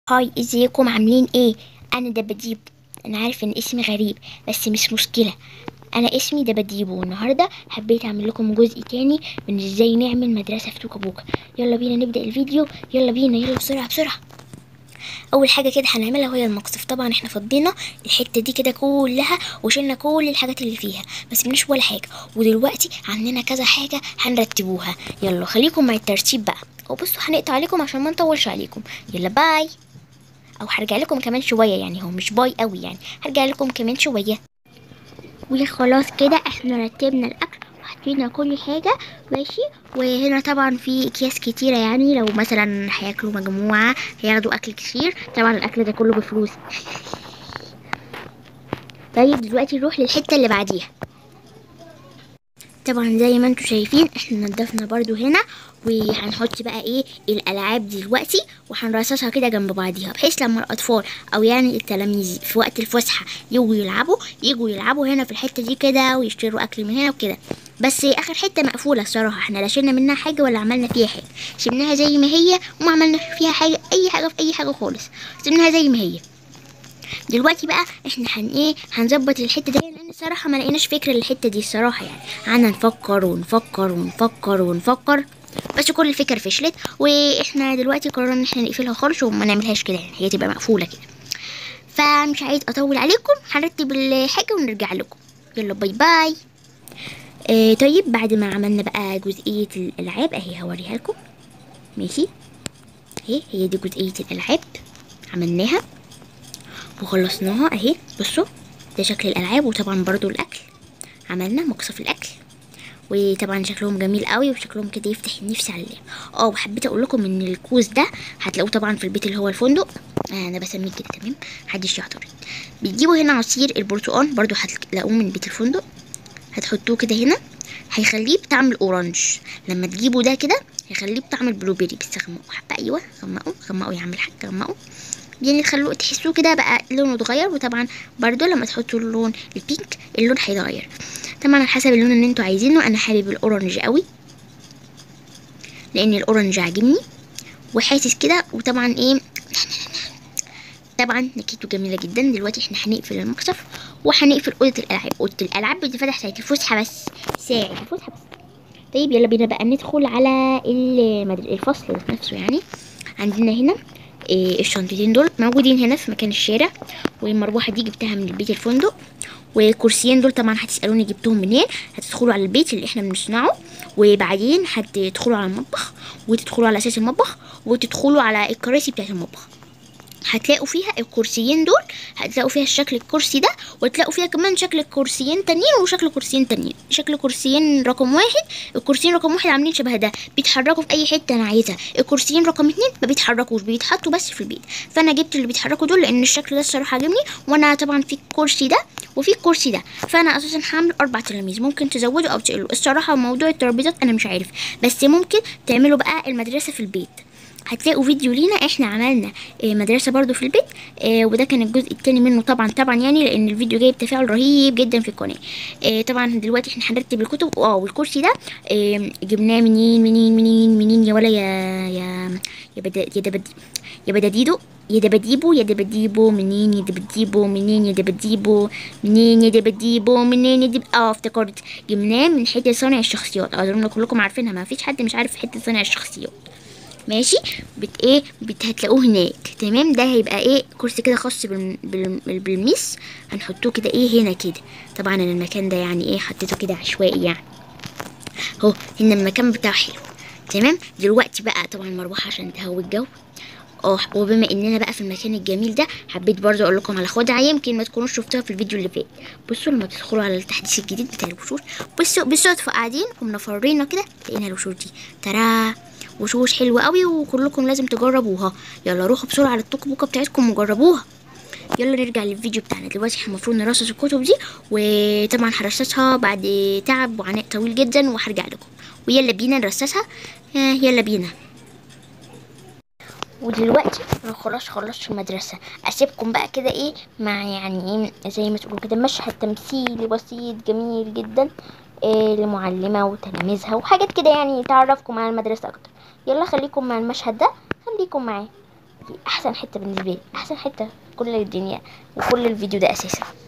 هاي ازيكم عاملين ايه انا دبديب انا عارف ان اسمي غريب بس مش مشكله انا اسمي دبديب والنهارده حبيت اعمل لكم جزء تاني من ازاي نعمل مدرسه في توكا بوكا يلا بينا نبدا الفيديو يلا بينا يلا بسرعه بسرعه اول حاجه كده هنعملها وهي المقصف طبعا احنا فضينا الحته دي كده كلها وشلنا كل الحاجات اللي فيها ما سيبناش ولا حاجه ودلوقتي عندنا كذا حاجه هنرتبوها يلا خليكم مع الترتيب بقى وبصوا هنقطع عليكم عشان ما نطولش عليكم يلا باي او هرجع لكم كمان شويه يعني هو مش باي قوي يعني هرجع لكم كمان شويه وخلاص كده احنا رتبنا الاكل وحطينا كل حاجة ماشي وهنا طبعا في اكياس كتيرة يعني لو مثلا هياكلوا مجموعة هياخدوا اكل كتير طبعا الاكل ده كله بفلوس طيب دلوقتي نروح للحتة اللي بعديها طبعا زي ما انتم شايفين احنا نضفنا برضو هنا وهنحط بقى ايه الالعاب دلوقتي وهنرصصها كده جنب بعضيها بحيث لما الاطفال او يعني التلاميذ في وقت الفسحه يجوا يلعبوا يجوا يلعبوا هنا في الحته دي كده ويشتروا اكل من هنا وكده بس اخر حته مقفوله الصراحه احنا لا شلنا منها حاجه ولا عملنا فيها حاجه سيبناها زي ما هي وما عملنا فيها حاجه اي حاجه في اي حاجه خالص سيبناها زي ما هي دلوقتي بقى احنا هن ايه هنظبط الحته دي لان الصراحه ما لقيناش فكره للحته دي الصراحه يعني قعدنا نفكر ونفكر ونفكر ونفكر بس كل الفكر فشلت واحنا دلوقتي قررنا ان احنا نقفلها خالص وما نعملهاش كده يعني هي تبقى مقفوله كده فمش عايز اطول عليكم هرتب الحاجه ونرجع لكم يلا باي باي آه طيب بعد ما عملنا بقى جزئيه الالعاب اهي هوريها لكم ماشي اهي هي دي جزئيه الالعاب عملناها وخلصناها اهي بصوا ده شكل الالعاب وطبعا برضو الاكل عملنا مقصف الاكل وطبعا شكلهم جميل قوي وشكلهم كده يفتح النفس على اللعب اه وحبيت اقول لكم ان الكوز ده هتلاقوه طبعا في البيت اللي هو الفندق آه انا بسميه كده تمام محدش يعترض بتجيبوا هنا عصير البرتقال برضو هتلاقوه من بيت الفندق هتحطوه كده هنا هيخليه بطعم الاورنج لما تجيبوا ده كده هيخليه بطعم البلوبيري بس غمقوا حبه ايوه غمقوا غمقوا يا عم الحاج غمقوا يعني تخلوه تحسوه كده بقى لونه اتغير وطبعا برضو لما تحطوا اللون البينك اللون هيتغير طبعا على حسب اللون اللي انتوا عايزينه انا حابب الاورنج قوي لان الاورنج عاجبني وحاسس كده وطبعا ايه طبعا نكهته جميله جدا دلوقتي احنا هنقفل المقصف وهنقفل اوضه الالعاب اوضه الالعاب بتتفتح ساعه الفسحه بس ساعه الفسحه بس طيب يلا بينا بقى ندخل على الفصل نفسه يعني عندنا هنا إيه الشنطتين دول موجودين هنا في مكان الشارع والمروحه دي جبتها من البيت الفندق والكرسيين دول طبعا هتسالوني جبتهم منين هتدخلوا على البيت اللي احنا بنصنعه وبعدين هتدخلوا على المطبخ وتدخلوا على اساس المطبخ وتدخلوا على الكراسي بتاعت المطبخ هتلاقوا فيها الكرسيين دول هتلاقوا فيها شكل الكرسي ده وتلاقوا فيها كمان شكل كرسيين تانيين وشكل كرسيين تانيين شكل كرسيين رقم واحد الكرسيين رقم واحد عاملين شبه ده بيتحركوا في اي حته انا عايزها الكرسيين رقم اتنين ما بيتحركوش بيتحطوا بس في البيت فانا جبت اللي بيتحركوا دول لان الشكل ده الصراحه عجبني وانا طبعا في الكرسي ده وفي الكرسي ده فانا اساسا هعمل اربع تلاميذ ممكن تزودوا او تقلوا الصراحه موضوع الترابيزات انا مش عارف بس ممكن تعملوا بقى المدرسه في البيت هتلاقوا فيديو لينا احنا عملنا مدرسة برضو في البيت وده كان الجزء التاني منه طبعا طبعا يعني لان الفيديو جايب تفاعل رهيب جدا في القناة طبعا دلوقتي احنا هنرتب الكتب اه والكرسي ده جبناه منين منين منين منين يا ولا يا يا يا بدا يا دبد يا بداديدو يا دبديبو يا دبديبو منين يا دبديبو منين يا دبديبو منين يا دبديبو منين يا دب اه افتكرت جبناه من حته صانع الشخصيات اظن كلكم عارفينها ما فيش حد مش عارف حته صانع الشخصيات ماشي بت ايه بت هتلاقوه هناك تمام ده هيبقى ايه كرسي كده خاص بال... بال... بالميس هنحطوه كده ايه هنا كده طبعا انا المكان ده يعني ايه حطيته كده عشوائي يعني اهو هنا المكان بتاعه حلو تمام دلوقتي بقى طبعا مروحه عشان تهوي الجو اه وبما اننا بقى في المكان الجميل ده حبيت برضو اقول لكم على خدعه يمكن ما تكونوش شفتوها في الفيديو اللي فات بصوا لما تدخلوا على التحديث الجديد بتاع الوشوش بصوا بالصدفه قاعدين ومنفرينا كده لقينا الوشوش دي ترى وشوش حلوه قوي وكلكم لازم تجربوها يلا روحوا بسرعه على التوك بوكه بتاعتكم وجربوها يلا نرجع للفيديو بتاعنا دلوقتي احنا المفروض نرصص الكتب دي وطبعا هرصصها بعد تعب وعناء طويل جدا وهرجع لكم ويلا بينا نرصصها آه يلا بينا ودلوقتي انا خلاص خلصت المدرسه اسيبكم بقى كده ايه مع يعني ايه زي ما تقولوا كده مشهد تمثيلي بسيط جميل جدا إيه لمعلمه وتلاميذها وحاجات كده يعني تعرفكم على المدرسه اكتر يلا خليكم مع المشهد ده خليكم معاه دي احسن حته بالنسبه لي احسن حته في كل الدنيا وكل الفيديو ده اساسا